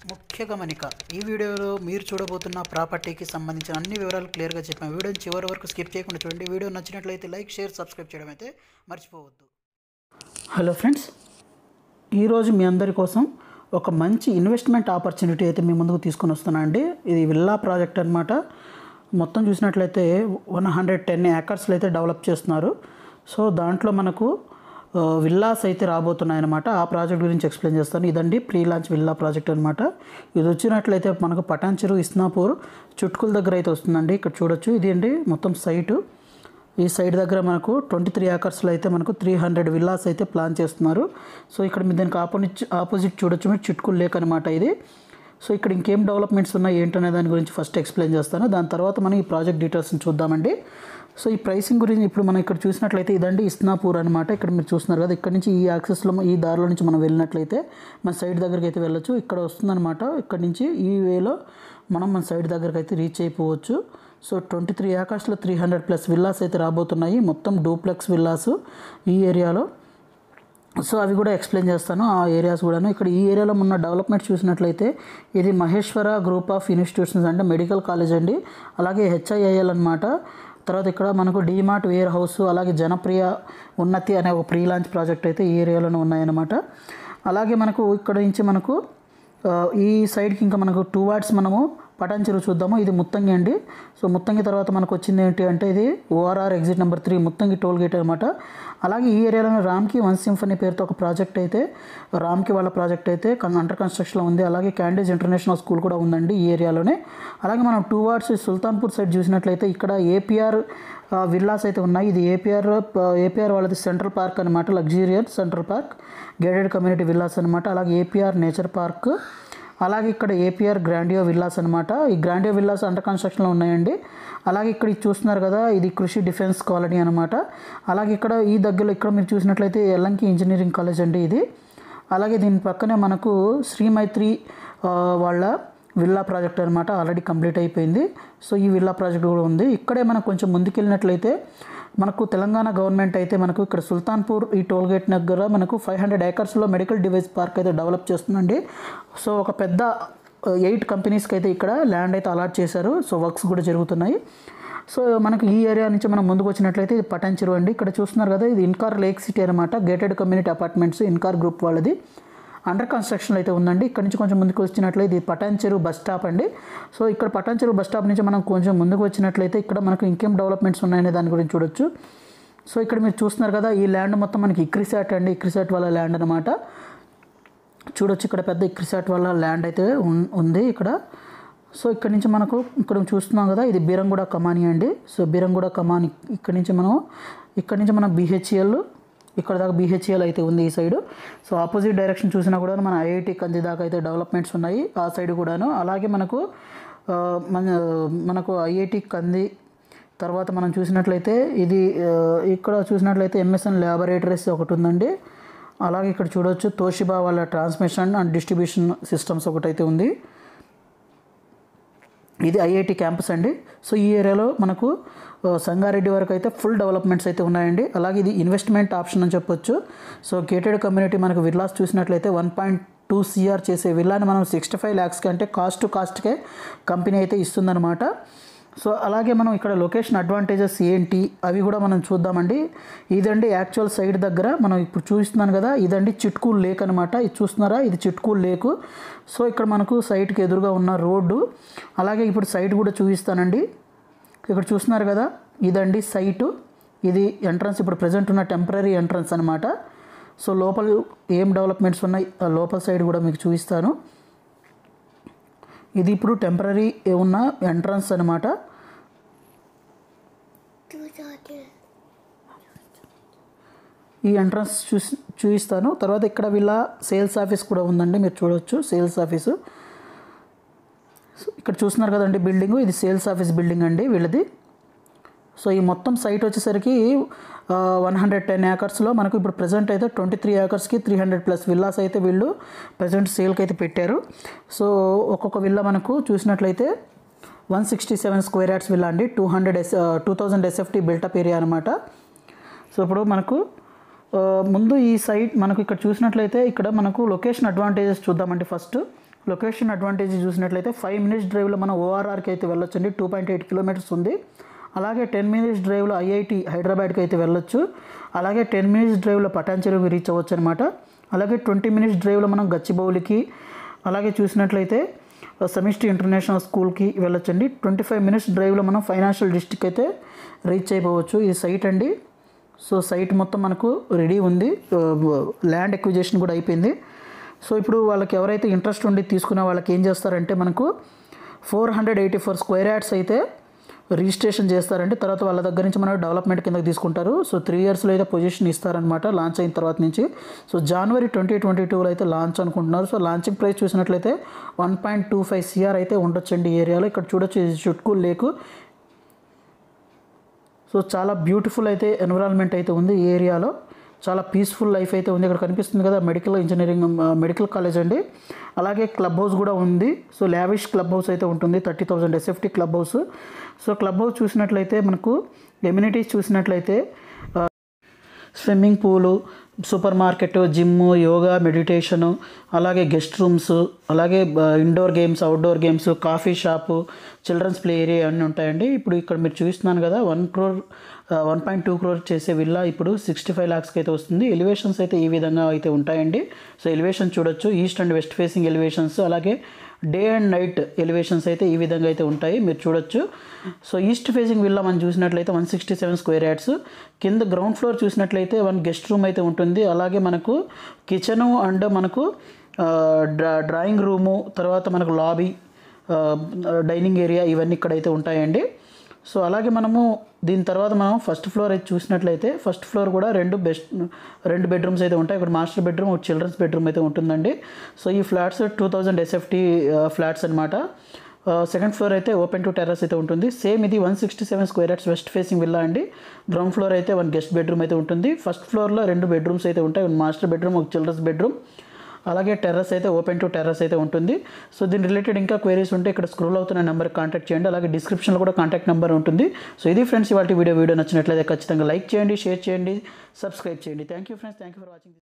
ముఖ్య గమనిక ఈ వీడియోలో మీరు చూడబోతున్న ప్రాపర్టీకి సంబంధించిన అన్ని వివరాలు క్లియర్గా చెప్పాము వీడియోని చివరి వరకు స్కిప్ చేయకుండా చూడండి వీడియో నచ్చినట్లయితే లైక్ షేర్ సబ్స్క్రైబ్ చేయడం అయితే మర్చిపోవద్దు హలో ఫ్రెండ్స్ ఈరోజు మీ అందరి కోసం ఒక మంచి ఇన్వెస్ట్మెంట్ ఆపర్చునిటీ అయితే మీ ముందుకు తీసుకొని వస్తున్నా అండి ఇది విల్లా ప్రాజెక్ట్ అనమాట మొత్తం చూసినట్లయితే వన్ హండ్రెడ్ టెన్ ఏకర్స్లో అయితే డెవలప్ చేస్తున్నారు సో దాంట్లో మనకు ఆ, విల్లాస్ అయితే రాబోతున్నాయన్నమాట ఆ ప్రాజెక్ట్ గురించి ఎక్స్ప్లెయిన్ చేస్తాను ఇదండి ప్రీ లాంచ్ విల్లా ప్రాజెక్ట్ అనమాట ఇది వచ్చినట్లయితే మనకు పటాన్చెరు ఇస్నాపూర్ చుట్కుల దగ్గర అయితే వస్తుందండి ఇక్కడ చూడొచ్చు ఇది అండి మొత్తం సైటు ఈ సైడ్ దగ్గర మనకు ట్వంటీ త్రీ ఏకర్స్లో అయితే మనకు త్రీ హండ్రెడ్ విల్లాస్ అయితే ప్లాన్ చేస్తున్నారు సో ఇక్కడ మీరు దానికి ఆపోజిట్ ఆపోజిట్ చూడొచ్చు మీరు చిట్కుల్ లేక్ అనమాట ఇది సో ఇక్కడ ఇంకేం డెవలప్మెంట్స్ ఉన్నాయి ఏంటనే దాని గురించి ఫస్ట్ ఎక్స్ప్లెయిన్ చేస్తాను దాని తర్వాత మనం ఈ ప్రాజెక్ట్ డీటెయిల్స్ని చూద్దామండి సో ఈ ప్రైసింగ్ గురించి ఇప్పుడు మనం ఇక్కడ చూసినట్లయితే ఇదండి ఇస్నాపూర్ అనమాట ఇక్కడ మీరు చూస్తున్నారు కదా ఇక్కడ నుంచి ఈ యాక్సెస్లో ఈ దారిలో నుంచి మనం వెళ్ళినట్లయితే మన సైడ్ దగ్గరికి అయితే వెళ్ళొచ్చు ఇక్కడ వస్తుందన్నమాట ఇక్కడ నుంచి ఈ వేలో మనం మన సైడ్ దగ్గరికి అయితే రీచ్ అయిపోవచ్చు సో ట్వంటీ త్రీ ఏకర్స్లో త్రీ హండ్రెడ్ ప్లస్ విల్లాస్ అయితే రాబోతున్నాయి మొత్తం డూప్లెక్స్ విల్లాస్ ఈ ఏరియాలో సో అవి కూడా ఎక్స్ప్లెయిన్ చేస్తాను ఆ ఏరియాస్ కూడాను ఇక్కడ ఈ ఏరియాలో ఉన్న డెవలప్మెంట్ చూసినట్లయితే ఇది మహేశ్వర గ్రూప్ ఆఫ్ ఇన్స్టిట్యూషన్స్ అంటే మెడికల్ కాలేజ్ అండి అలాగే హెచ్ఐఐఎల్ అనమాట తర్వాత ఇక్కడ మనకు డీమార్ట్ వేర్ హౌస్ అలాగే జనప్రియ ఉన్నతి అనే ఒక ప్రీ లాంచ్ ప్రాజెక్ట్ అయితే ఈ ఏరియాలోనే ఉన్నాయన్నమాట అలాగే మనకు ఇక్కడ నుంచి మనకు ఆ, ఈ సైడ్కి ఇంకా మనకు టూ వార్డ్స్ మనము పటాన్చెరు చూద్దాము ఇది ముత్తంగి అండి సో ముత్తంగి తర్వాత మనకు వచ్చింది ఏంటి అంటే ఇది ORR exit number three Muthangi toll gate అనమాట అలాగే ఈ ఏరియాలోనే రామ్కి వన్ సింఫనీ పేరుతో ఒక ప్రాజెక్ట్ అయితే రామ్కి వాళ్ళ ప్రాజెక్ట్ అయితే కన్- అండర్ కన్స్ట్రక్షన్లో ఉంది అలాగే క్యాండేజ్ ఇంటర్నేషనల్ స్కూల్ కూడా ఉందండి ఈ ఏరియాలోనే అలాగే మనం టూ వార్డ్స్ సుల్తాన్పూర్ సైడ్ చూసినట్లయితే ఇక్కడ ఏపీఆర్ విల్లాస్ అయితే ఉన్నాయి ఇది ఏపీఆర్ ఏపీఆర్ వాళ్ళది సెంట్రల్ పార్క్ అనమాట luxurious central park gated community villas అనమాట అలాగే ఏపీఆర్ నేచర్ పార్క్ అలాగే ఇక్కడ ఏపీఆర్ గ్రాండియో విల్లాస్ అనమాట ఈ గ్రాండియో విల్లాస్ అండర్ కన్స్ట్రక్షన్లో ఉన్నాయండి అలాగే ఇక్కడ ఇది చూస్తున్నారు కదా ఇది కృషి డిఫెన్స్ కాలనీ అనమాట అలాగే ఇక్కడ ఈ దగ్గరలో ఇక్కడ మీరు చూసినట్లయితే ఎల్లంకి ఇంజనీరింగ్ కాలేజ్ అండి ఇది అలాగే దీని పక్కనే మనకు శ్రీమైత్రి ఆ, వాళ్ళ విల్లా ప్రాజెక్ట్ అనమాట ఆల్రెడీ కంప్లీట్ అయిపోయింది సో ఈ విల్లా ప్రాజెక్ట్ కూడా ఉంది ఇక్కడే మనం కొంచెం ముందుకెళ్ళినట్లయితే మనకు తెలంగాణ గవర్నమెంట్ అయితే మనకు ఇక్కడ సుల్తాన్పూర్ ఈ టోల్ గేట్ దగ్గర మనకు ఫైవ్ హండ్రెడ్ ఏకర్స్లో మెడికల్ డివైస్ పార్క్ అయితే డెవలప్ చేస్తుందండి సో ఒక పెద్ద ఎయిట్ కంపెనీస్కి అయితే ఇక్కడ ల్యాండ్ అయితే అలాట్ చేశారు సో వర్క్స్ కూడా జరుగుతున్నాయి సో మనకు ఈ ఏరియా నుంచి మనం ముందుకు వచ్చినట్లయితే ఇది పటాన్ చెరువు అండి ఇక్కడ చూస్తున్నారు కదా ఇది ఇన్కార్ లేక్ సిటీ అనమాట gated community apartments Incor group వాళ్ళది అండర్ కన్స్ట్రక్షన్ అయితే ఉందండి ఇక్కడ నుంచి కొంచెం ముందుకు వచ్చినట్లయితే ఇది పటాన్ చెరువు బస్ స్టాప్ అండి సో ఇక్కడ పటాన్ చెరువు బస్ స్టాప్ నుంచి మనం కొంచెం ముందుకు వచ్చినట్లయితే ఇక్కడ మనకు ఇంకేం డెవలప్మెంట్స్ ఉన్నాయనే దాని గురించి చూడొచ్చు సో ఇక్కడ మీరు చూస్తున్నారు కదా ఈ ల్యాండ్ మొత్తం మనకి ఇక్రిసాట్ అండి ఇక్రిసాట్ వాళ్ళ ల్యాండ్ అనమాట చూడొచ్చు ఇక్కడ పెద్ద ఇక్రిసాట్ వాళ్ళ ల్యాండ్ అయితే ఉన్- ఉంది ఇక్కడ సో ఇక్కడ నుంచి మనకు ఇక్కడ చూస్తున్నాం కదా ఇది బీరంగూడ కమాని అండి సో బీరంగూడ కమాని ఇక్కడ నుంచి మనం ఇక్కడ నుంచి మనం బీహెచ్ఎల్ ఇక్కడ దాకా బీహెచ్ఎల్ అయితే ఉంది ఈ సైడ్ సో ఆపోజిట్ డైరెక్షన్ చూసినా కూడా మన ఐఐటి కంది దాకా అయితే డెవలప్మెంట్స్ ఉన్నాయి ఆ సైడ్ కూడాను అలాగే మనకు ఆ, మన మనకు ఐఐటి కంది తర్వాత మనం చూసినట్లయితే ఇది ఆ, ఇక్కడ చూసినట్లయితే ఎంఎస్ఎన్ ల్యాబొరేటరీస్ ఒకటి ఉందండి అలాగే ఇక్కడ చూడొచ్చు తోషిబా వాళ్ళ ట్రాన్స్మిషన్ అండ్ డిస్ట్రిబ్యూషన్ సిస్టమ్స్ ఒకటైతే ఉంది ఇది ఐఐటి క్యాంపస్ అండి సో ఈ ఏరియాలో మనకు ఆ, సంగారెడ్డి వరకు అయితే ఫుల్ డెవలప్మెంట్స్ అయితే ఉన్నాయండి అలాగే ఇది ఇన్వెస్ట్మెంట్ ఆప్షన్ అని చెప్పొచ్చు సో గేటెడ్ కమ్యూనిటీ మనకు విల్లాస్ చూసినట్లయితే వన్ పాయింట్ టూ సిఆర్ చేసే విల్లాని మనం సిక్స్టీ ఫైవ్ ల్యాక్స్కి అంటే కాస్ట్ టు కాస్ట్కే కంపెనీ అయితే ఇస్తుందన్నమాట సో అలాగే మనం ఇక్కడ లొకేషన్ అడ్వాంటేజెస్ ఏంటి అవి కూడా మనం చూద్దామండి ఇదండి యాక్చువల్ సైడ్ దగ్గర మనం ఇప్పుడు చూస్తున్నాను కదా ఇదండి చిట్కూల్ లేక్ అనమాట ఇది చూస్తున్నారా ఇది చిట్కూల్ లేకు సో ఇక్కడ మనకు సైట్కి ఎదురుగా ఉన్న రోడ్డు అలాగే ఇప్పుడు సైట్ కూడా చూపిస్తానండి ఇక్కడ చూస్తున్నారు కదా ఇదండి సైటు ఇది ఎంట్రన్స్ ఇప్పుడు ప్రజెంట్ ఉన్న టెంపరీ ఎంట్రన్స్ అనమాట సో లోపల ఏం డెవలప్మెంట్స్ ఉన్నాయి ఆ లోపల సైడ్ కూడా మీకు చూపిస్తాను ఇది ఇప్పుడు టెంపరీ ఉన్న ఎంట్రన్స్ అనమాట ఈ ఎంట్రన్స్ చూసి చూపిస్తాను తర్వాత ఇక్కడ వీళ్ళ సేల్స్ ఆఫీస్ కూడా ఉందండి మీరు చూడవచ్చు సేల్స్ ఆఫీసు సో ఇక్కడ చూస్తున్నారు కదండి బిల్డింగ్ ఇది సేల్స్ ఆఫీస్ బిల్డింగ్ అండి వీళ్ళది సో ఈ మొత్తం సైట్ వచ్చేసరికి వన్ హండ్రెడ్ టెన్ ఏకర్స్లో మనకు ఇప్పుడు ప్రజెంట్ అయితే ట్వంటీ త్రీ ఏకర్స్కి త్రీ హండ్రెడ్ ప్లస్ విల్లాస్ అయితే వీళ్ళు ప్రజెంట్ సేల్కి అయితే పెట్టారు సో ఒక్కొక్క విల్లా మనకు చూసినట్లయితే one sixty seven square yards villa అండి two hundred S two thousand SFT built up area అనమాట సో ఇప్పుడు మనకు ఆ, ముందు ఈ సైట్ మనకు ఇక్కడ చూసినట్లయితే ఇక్కడ మనకు లొకేషన్ అడ్వాంటేజెస్ చూద్దామండి ఫస్ట్ లొకేషన్ అడ్వాంటేజ్ చూసినట్లయితే ఫైవ్ మినిట్స్ డ్రైవ్లో మనం ఓఆర్ఆర్కి అయితే వెళ్ళొచ్చండి టూ పాయింట్ ఎయిట్ కిలోమీటర్స్ ఉంది అలాగే టెన్ మినిట్స్ డ్రైవ్లో ఐఐటి హైదరాబాద్కి అయితే వెళ్ళొచ్చు అలాగే టెన్ మినిట్స్ డ్రైవ్లో పటాన్చెరువుకి రీచ్ అవ్వచ్చు అనమాట అలాగే ట్వంటీ మినిట్స్ డ్రైవ్లో మనం గచ్చిబౌలికి అలాగే చూసినట్లయితే సమిష్టి ఇంటర్నేషనల్ స్కూల్కి వెళ్ళొచ్చండి ట్వంటీ ఫైవ్ మినిట్స్ డ్రైవ్లో మనం ఫైనాన్షియల్ డిస్ట్రిక్ట్ అయితే రీచ్ అయిపోవచ్చు ఈ సైట్ అండి సో సైట్ మొత్తం మనకు రెడీ ఉంది ల్యాండ్ ఎక్విజేషన్ కూడా అయిపోయింది సో ఇప్పుడు వాళ్ళకి ఎవరైతే ఇంట్రెస్ట్ ఉండి తీసుకునే వాళ్ళకి ఏం చేస్తారంటే మనకు four hundred eighty four square yards అయితే రిజిస్ట్రేషన్ చేస్తారంటే తర్వాత వాళ్ళ దగ్గర నుంచి మనకు డెవలప్మెంట్ కిందకి తీసుకుంటారు సో త్రీ ఇయర్స్లో అయితే పొజిషన్ ఇస్తారనమాట లాంచ్ అయిన తర్వాత నుంచి సో జనవరి ట్వంటీ ట్వంటీ టూలో అయితే లాంచ్ అనుకుంటున్నారు సో లాంచింగ్ ప్రైస్ చూసినట్లయితే one point two five CR అయితే ఉండొచ్చండి ఈ ఏరియాలో ఇక్కడ చూడొచ్చు ఇది చుట్కూ లేకు సో చాలా బ్యూటిఫుల్ అయితే ఎన్విరాన్మెంట్ అయితే ఉంది ఈ ఏరియాలో చాలా పీస్ఫుల్ లైఫ్ అయితే ఉంది ఇక్కడ కనిపిస్తుంది కదా మెడికల్ ఇంజనీరింగ్ మెడికల్ కాలేజ్ అండి అలాగే క్లబ్ హౌస్ కూడా ఉంది సో లావిష్ క్లబ్ హౌస్ అయితే ఉంటుంది thirty thousand SFT club house so club house చూసినట్లయితే మనకు ఎమ్యూనిటీస్ చూసినట్లయితే swimming pool super market gym yoga meditation అలాగే గెస్ట్ రూమ్స్ అలాగే indoor games outdoor games coffee shop children's play area అన్నీ ఉంటాయండి ఇప్పుడు ఇక్కడ మీరు చూస్తున్నాను కదా one crore one point two crore చేసే విల్లా ఇప్పుడు సిక్స్టీ ఫైవ్ ల్యాక్స్కి అయితే వస్తుంది ఎలివేషన్స్ అయితే ఈ విధంగా అయితే ఉంటాయండి సో ఎలివేషన్ చూడొచ్చు east and west facing elevations అలాగే డే అండ్ నైట్ ఎలివేషన్స్ అయితే ఈ విధంగా అయితే ఉంటాయి మీరు చూడొచ్చు సో ఈస్ట్ ఫేసింగ్ విల్లా మనం చూసినట్లయితే one sixty seven square yards కింద గ్రౌండ్ ఫ్లోర్ చూసినట్లయితే వన్ గెస్ట్ రూమ్ అయితే ఉంటుంది అలాగే మనకు కిచెను అండ్ మనకు డ్రా డ్రాయింగ్ రూము తర్వాత మనకు లాబీ డైనింగ్ ఏరియా ఇవన్నీ ఇక్కడైతే ఉంటాయండి సో అలాగే మనము దీని తర్వాత మనం ఫస్ట్ ఫ్లోర్ అయితే చూసినట్లయితే ఫస్ట్ ఫ్లోర్ కూడా రెండు బెస్ట్ రెండు బెడ్రూమ్స్ అయితే ఉంటాయి ఇక్కడ మాస్టర్ బెడ్రూమ్ ఒక చిల్డ్రన్స్ బెడ్రూమ్ అయితే ఉంటుందండి సో ఈ flats two thousand SFT flats అనమాట సెకండ్ ఫ్లోర్ అయితే ఓపెన్ టు టెర్రస్ అయితే ఉంటుంది సేమ్ ఇది one sixty seven square yards west facing villa అండి గ్రౌండ్ ఫ్లోర్ అయితే వన్ గెస్ట్ బెడ్రూమ్ అయితే ఉంటుంది ఫస్ట్ ఫ్లోర్లో రెండు బెడ్రూమ్స్ అయితే ఉంటాయి మాస్టర్ బెడ్రూమ్ ఒక చిల్డ్రన్స్ బెడ్రూమ్ అలాగే టెర్రస్ అయితే ఓపెన్ టు టెర్రస్ అయితే ఉంటుంది సో దీని రిలేటెడ్ ఇంకా క్వైరీస్ ఉంటే ఇక్కడ స్క్రోల్ అవుతున్న నెంబర్కి కాంటాక్ట్ చేయండి అలాగే డిస్క్రిప్షన్లో కూడా కాంటాక్ట్ నెంబర్ ఉంటుంది సో ఇది ఫ్రెండ్స్ ఇవాళ వీడియో వీడియో నచ్చినట్లయితే ఖచ్చితంగా లైక్ చేయండి షేర్ చేయండి సబ్స్క్రైబ్ చేయండి thank you friends thank you for watching